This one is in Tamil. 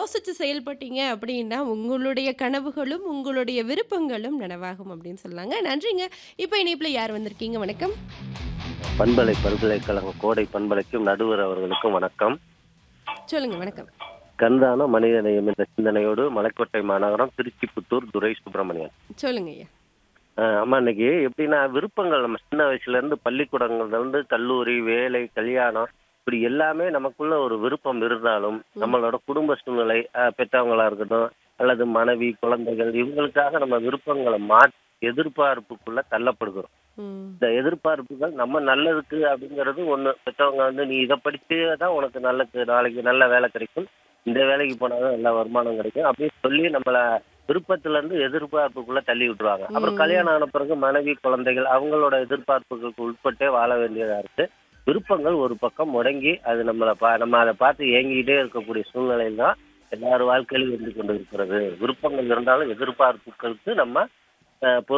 யோசிச்சு செயல்பட்டீங்க அப்படின்னா, உங்களுடைய கனவுகளும், உங்களுடைய விருப்பங்களும் நனவாகும் அப்படின்னு சொல்லாங்க. நன்றிங்க. இப்ப இணைப்புல யார் வந்திருக்கீங்க? வணக்கம். பண்பலை பல்கலைக்கழகம் கோடை பண்பலைக்கும் நடுவர் அவர்களுக்கும் வணக்கம் சொல்லுங்க. வணக்கம். கண்தான மனிதநேயம் என்ற சிந்தனையோடு மலைக்கோட்டை மாநகரம் திருச்சி புத்தூர் துரை சுப்பிரமணியன் சொல்லுங்க ஐயா. ஆஹ் ஆமா இன்னைக்கு எப்படின்னா விருப்பங்கள் நம்ம சின்ன வயசுல இருந்து பள்ளிக்கூடங்கள்ல இருந்து கல்லூரி வேலை கல்யாணம் இப்படி எல்லாமே நமக்குள்ள ஒரு விருப்பம் இருந்தாலும் நம்மளோட குடும்ப சூழ்நிலை ஆஹ் பெற்றவங்களா இருக்கட்டும் அல்லது மனைவி குழந்தைகள் இவங்களுக்காக நம்ம விருப்பங்களை மாற்றி எதிர்பார்ப்புக்குள்ள தள்ளப்படுகிறோம் ம். இந்த எதிர்பார்ப்புகள் நம்ம நல்லதுக்கு அப்படிங்கிறது ஒண்ணு பெற்றவங்க வந்து நீ இதை படிச்சு தான் உனக்கு நல்லது நாளைக்கு நல்ல வேலை கிடைக்கும் இந்த வேலைக்கு போனாதான் நல்ல வருமானம் கிடைக்கும் அப்படின்னு சொல்லி நம்மள விருப்பத்துல இருந்து எதிர்பார்ப்புக்குள்ள தள்ளி விட்டுருவாங்க அப்புறம் ம். கல்யாணம் ஆன பிறகு மனைவி குழந்தைகள் அவங்களோட எதிர்பார்ப்புகளுக்கு உட்பட்டே வாழ வேண்டியதா இருக்கு விருப்பங்கள் ஒரு பக்கம் முடங்கி அது நம்மளை பா நம்ம அதை பார்த்து ஏங்கிக்கிட்டே இருக்கக்கூடிய சூழ்நிலையில் தான் எல்லார் வாழ்க்கையிலும் இருந்து கொண்டு இருக்கிறது விருப்பங்கள் இருந்தாலும் எதிர்பார்ப்புகளுக்கு நம்ம அஹ், பொறு